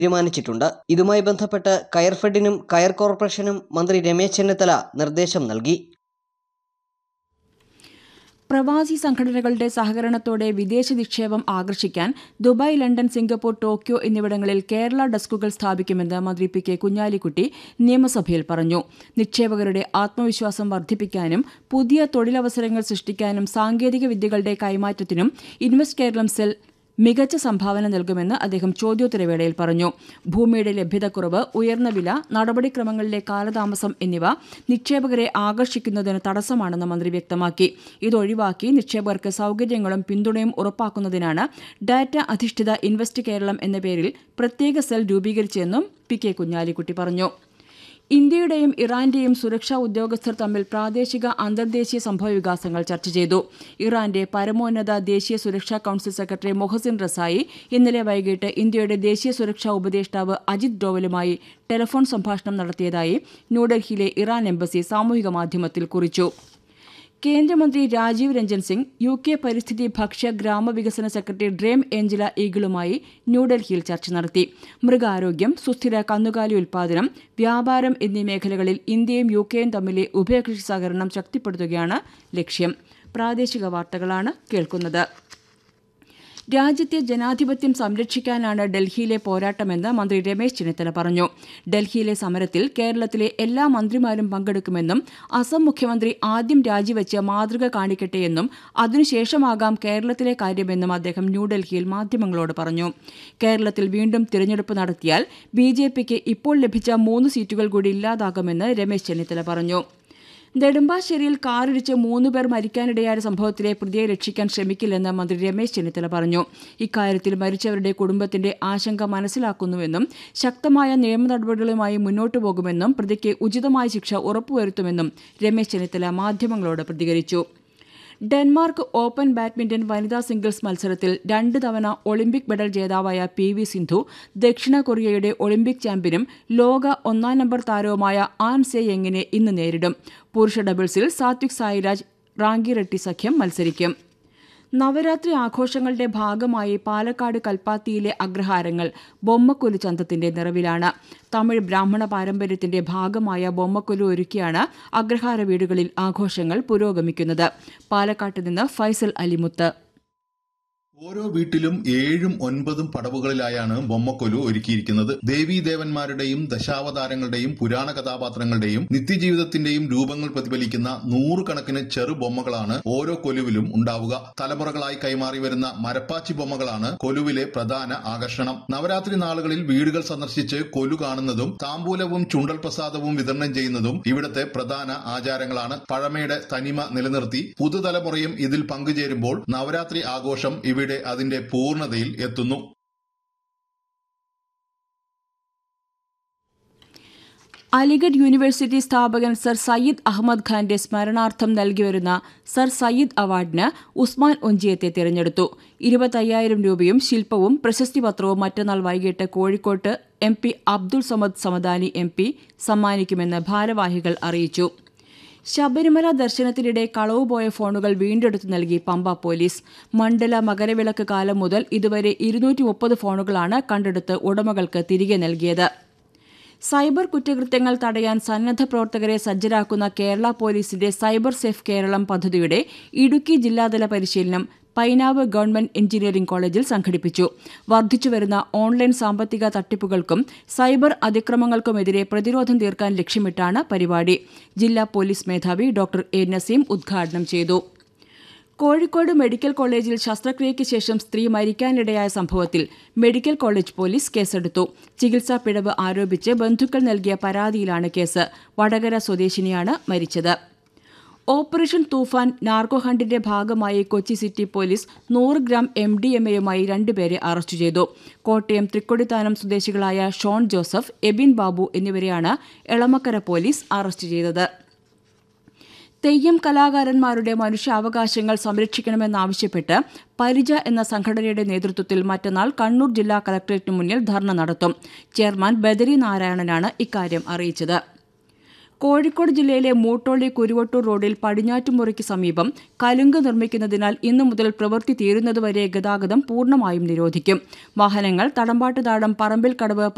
തീരുമാനിച്ചിട്ടുണ്ട് ഇതുമായി ബന്ധപ്പെട്ട് കയർഫെഡിനും കയർ കോർപ്പറേഷനും മന്ത്രി രമേശ് ചെന്നിത്തല നിർദ്ദേശം നൽകി പ്രവാസി സംഘടനകളുടെ സഹകരണത്തോടെ വിദേശ നിക്ഷേപം ആകർഷിക്കാൻ ദുബായ് ലണ്ടൻ സിംഗപ്പൂർ ടോക്കിയോ എന്നിവിടങ്ങളിൽ കേരള ഡെസ്കുകൾ സ്ഥാപിക്കുമെന്ന് മന്ത്രി പി കെ കുഞ്ഞാലിക്കുട്ടി നിയമസഭയിൽ പറഞ്ഞു നിക്ഷേപകരുടെ ആത്മവിശ്വാസം വർദ്ധിപ്പിക്കാനും പുതിയ തൊഴിലവസരങ്ങൾ സൃഷ്ടിക്കാനും സാങ്കേതിക വിദ്യകളുടെ കൈമാറ്റത്തിനും ഇൻവെസ്റ്റ് കേരളം സെൽ മികച്ച സംഭാവന നൽകുമെന്ന് അദ്ദേഹം ചോദ്യോത്തരവേളയിൽ പറഞ്ഞു ഭൂമിയുടെ ലഭ്യതക്കുറവ് ഉയർന്ന വില നടപടിക്രമങ്ങളിലെ കാലതാമസം എന്നിവ നിക്ഷേപകരെ ആകർഷിക്കുന്നതിന് തടസ്സമാണെന്ന് മന്ത്രി വ്യക്തമാക്കി ഇതൊഴിവാക്കി നിക്ഷേപകർക്ക് സൌകര്യങ്ങളും പിന്തുണയും ഉറപ്പാക്കുന്നതിനാണ് ഡാറ്റ അധിഷ്ഠിത ഇൻവെസ്റ്റ് കേരളം എന്ന പേരിൽ പ്രത്യേക സെൽ രൂപീകരിച്ചതെന്നും പി കെ കുഞ്ഞാലിക്കുട്ടി പറഞ്ഞു ഇന്ത്യയുടെയും ഇറാന്റെയും സുരക്ഷാ ഉദ്യോഗസ്ഥർ തമ്മിൽ പ്രാദേശിക അന്തർദേശീയ സംഭവവികാസങ്ങൾ ചർച്ച ചെയ്തു ഇറാന്റെ പരമോന്നത ദേശീയ സുരക്ഷാ കൌൺസിൽ സെക്രട്ടറി മൊഹസിൻ റസായി ഇന്നലെ വൈകിട്ട് ഇന്ത്യയുടെ ദേശീയ സുരക്ഷാ ഉപദേഷ്ടാവ് അജിത് ഡോവലുമായി ടെലിഫോൺ സംഭാഷണം നടത്തിയതായി ന്യൂഡൽഹിയിലെ ഇറാൻ എംബസി സാമൂഹിക മാധ്യമത്തിൽ കുറിച്ചു കേന്ദ്രമന്ത്രി രാജീവ് രഞ്ജൻ സിംഗ് യു കെ പരിസ്ഥിതി ഭക്ഷ്യ ഗ്രാമവികസന സെക്രട്ടറി ഡ്രേം ഏഞ്ചല ഈഗിളുമായി ന്യൂഡൽഹിയിൽ ചർച്ച നടത്തി മൃഗാരോഗ്യം സുസ്ഥിര കന്നുകാലി ഉൽപാദനം വ്യാപാരം എന്നീ മേഖലകളിൽ ഇന്ത്യയും യു കെയും തമ്മിലെ ഉഭയകക്ഷി സഹകരണം ശക്തിപ്പെടുത്തുകയാണ് ലക്ഷ്യം പ്രാദേശിക വാർത്തകളാണ് കേൾക്കുന്നത് രാജ്യത്തെ ജനാധിപത്യം സംരക്ഷിക്കാനാണ് ഡൽഹിയിലെ പോരാട്ടമെന്ന് മന്ത്രി രമേശ് ചെന്നിത്തല പറഞ്ഞു ഡൽഹിയിലെ സമരത്തിൽ കേരളത്തിലെ എല്ലാ മന്ത്രിമാരും പങ്കെടുക്കുമെന്നും അസം മുഖ്യമന്ത്രി ആദ്യം രാജിവെച്ച് മാതൃക കാണിക്കട്ടെയെന്നും അതിനുശേഷമാകാം കേരളത്തിലെ കാര്യമെന്നും അദ്ദേഹം ന്യൂഡൽഹിയിൽ മാധ്യമങ്ങളോട് പറഞ്ഞു കേരളത്തിൽ വീണ്ടും തിരഞ്ഞെടുപ്പ് നടത്തിയാൽ ബി ജെ പിക്ക് ഇപ്പോൾ ലഭിച്ച മൂന്ന് സീറ്റുകൾ കൂടി ഇല്ലാതാകുമെന്ന് രമേശ് ചെന്നിത്തല പറഞ്ഞു നെടുമ്പാശ്ശേരിയിൽ കാറിടിച്ച് മൂന്നുപേർ മരിക്കാനിടയായ സംഭവത്തിലെ പ്രതിയെ രക്ഷിക്കാൻ ശ്രമിക്കില്ലെന്ന് മന്ത്രി രമേശ് ചെന്നിത്തല പറഞ്ഞു ഇക്കാര്യത്തിൽ മരിച്ചവരുടെ കുടുംബത്തിന്റെ ആശങ്ക മനസ്സിലാക്കുന്നുവെന്നും ശക്തമായ നിയമ നടപടികളുമായി മുന്നോട്ടു പോകുമെന്നും പ്രതിക്ക് ഉചിതമായ ശിക്ഷ ഉറപ്പുവരുത്തുമെന്നും രമേശ് ചെന്നിത്തല മാധ്യമങ്ങളോട് പ്രതികരിച്ചു ഡെൻമാർക്ക് ഓപ്പൺ ബാഡ്മിന്റൺ വനിതാ സിംഗിൾസ് മത്സരത്തിൽ രണ്ട് തവണ ഒളിമ്പിക് മെഡൽ ജേതാവായ പി വി സിന്ധു ദക്ഷിണ കൊറിയയുടെ ഒളിമ്പിക് ചാമ്പ്യനും ലോക ഒന്നാം നമ്പർ താരവുമായ ആൻ സെ യെങ്ങിനെ ഇന്ന് നേരിടും പുരുഷ ഡബിൾസിൽ സാത്വിക് സായിരാജ് റാങ്കി റെഡ്ഡി സഖ്യം മത്സരിക്കും നവരാത്രി ആഘോഷങ്ങളുടെ ഭാഗമായി പാലക്കാട് കൽപ്പാത്തിയിലെ അഗ്രഹാരങ്ങൾ ബൊമ്മക്കൊലു ചന്തത്തിന്റെ നിറവിലാണ് തമിഴ് ബ്രാഹ്മണ പാരമ്പര്യത്തിന്റെ ഭാഗമായ ബൊമ്മക്കൊലു ഒരുക്കിയാണ് അഗ്രഹാര വീടുകളിൽ ആഘോഷങ്ങൾ പുരോഗമിക്കുന്നത് പാലക്കാട്ട് നിന്ന് ഫൈസൽ അലിമുത്ത് ഓരോ വീട്ടിലും ഏഴും ഒൻപതും പടവുകളിലായാണ് ബൊമ്മക്കൊലു ഒരുക്കിയിരിക്കുന്നത് ദേവീദേവന്മാരുടെയും ദശാവതാരങ്ങളുടെയും പുരാണ കഥാപാത്രങ്ങളുടെയും നിത്യജീവിതത്തിന്റെയും രൂപങ്ങൾ പ്രതിഫലിക്കുന്ന നൂറുകണക്കിന് ചെറു ബൊമ്മകളാണ് ഓരോ കൊലുവിലും ഉണ്ടാവുക തലമുറകളായി കൈമാറി വരുന്ന മരപ്പാച്ചി ബൊമ്മകളാണ് കൊലുവിലെ പ്രധാന ആകർഷണം നവരാത്രി നാളുകളിൽ വീടുകൾ സന്ദർശിച്ച് കൊലു കാണുന്നതും താമ്പൂലവും ചുണ്ടൽ പ്രസാദവും വിതരണം ചെയ്യുന്നതും ഇവിടത്തെ പ്രധാന ആചാരങ്ങളാണ് പഴമയുടെ തനിമ നിലനിർത്തി പുതുതലമുറയും ഇതിൽ പങ്കുചേരുമ്പോൾ നവരാത്രി ആഘോഷം ഇവിടെ അതിന്റെ പൂർണ്ണതയിൽ എത്തുന്നു അലിഗഡ് യൂണിവേഴ്സിറ്റി സ്ഥാപകൻ സർ സയ്യിദ് അഹമ്മദ് ഖാന്റെ സ്മരണാർത്ഥം നൽകിവരുന്ന സർ സയ്യിദ് അവാർഡിന് ഉസ്മാൻ ഒഞ്ചിയത്തെ തിരഞ്ഞെടുത്തു ഇരുപത്തയ്യായിരം രൂപയും ശില്പവും പ്രശസ്തി പത്രവും മറ്റന്നാൾ വൈകിട്ട് കോഴിക്കോട്ട് M P Abdul Samad Samadani M P സമ്മാനിക്കുമെന്ന് ഭാരവാഹികൾ അറിയിച്ചു ശബരിമല ദർശനത്തിനിടെ കളവുപോയ ഫോണുകൾ വീണ്ടെടുത്തു നൽകി പമ്പ പോലീസ് മണ്ഡല മകരവിളക്ക് കാലം മുതൽ ഇതുവരെ ഇരുന്നൂറ്റി മുപ്പത് ഫോണുകളാണ് കണ്ടെടുത്ത് ഉടമകൾക്ക് തിരികെ നൽകിയത് സൈബർ കുറ്റകൃത്യങ്ങൾ തടയാൻ സന്നദ്ധ പ്രവർത്തകരെ സജ്ജരാക്കുന്ന കേരള പോലീസിന്റെ സൈബർ സേഫ് കേരളം പദ്ധതിയുടെ ഇടുക്കി ജില്ലാതല പരിശീലനം പൈനാവ് ഗവൺമെന്റ് എഞ്ചിനീയറിംഗ് കോളേജിൽ സംഘടിപ്പിച്ചു വർദ്ധിച്ചുവരുന്ന ഓൺലൈൻ സാമ്പത്തിക തട്ടിപ്പുകൾക്കും സൈബർ അതിക്രമങ്ങൾക്കുമെതിരെ പ്രതിരോധം തീർക്കാൻ ലക്ഷ്യമിട്ടാണ് പരിപാടി ജില്ലാ പോലീസ് മേധാവി ഡോക്ടർ എ നസീം ഉദ്ഘാടനം ചെയ്തു കോഴിക്കോട് മെഡിക്കൽ കോളേജിൽ ശസ്ത്രക്രിയയ്ക്ക് ശേഷം സ്ത്രീ മരിക്കാനിടയായ സംഭവത്തിൽ മെഡിക്കൽ കോളേജ് പോലീസ് കേസെടുത്തു ചികിത്സാ പിഴവ് ആരോപിച്ച് ബന്ധുക്കൾ നൽകിയ പരാതിയിലാണ് കേസ് വടകര സ്വദേശിനിയാണ് മരിച്ചത് ഓപ്പറേഷൻ തൂഫാൻ നാർക്കോ ഹണ്ടിന്റെ ഭാഗമായി കൊച്ചി സിറ്റി പോലീസ് നൂറ് ഗ്രാം എം ഡി എം എയുമായി രണ്ടുപേരെ അറസ്റ്റ് ചെയ്തു കോട്ടയം തൃക്കൊടിത്താനം സ്വദേശികളായ ഷോൺ ജോസഫ് എബിൻ ബാബു എന്നിവരെയാണ് എളമക്കര പോലീസ് അറസ്റ്റ് ചെയ്തത് തെയ്യം കലാകാരന്മാരുടെ മനുഷ്യാവകാശങ്ങൾ സംരക്ഷിക്കണമെന്നാവശ്യപ്പെട്ട് പരിജ എന്ന സംഘടനയുടെ നേതൃത്വത്തിൽ മറ്റന്നാൾ കണ്ണൂർ ജില്ലാ കലക്ടറേറ്റിന് മുന്നിൽ ധർണ നടത്തും ചെയർമാൻ ബദരി നാരായണനാണ് ഇക്കാര്യം അറിയിച്ചത് കോഴിക്കോട് ജില്ലയിലെ മൂട്ടോളി കുരുവട്ടൂർ റോഡിൽ പടിഞ്ഞാറ്റുമുറിക്ക് സമീപം കലുങ്ക് നിർമ്മിക്കുന്നതിനാൽ ഇന്നു മുതൽ പ്രവൃത്തി തീരുന്നതുവരെ ഗതാഗതം പൂർണ്ണമായും നിരോധിക്കും വാഹനങ്ങൾ തടമ്പാട്ടുതാടം പറമ്പിൽ കടവ്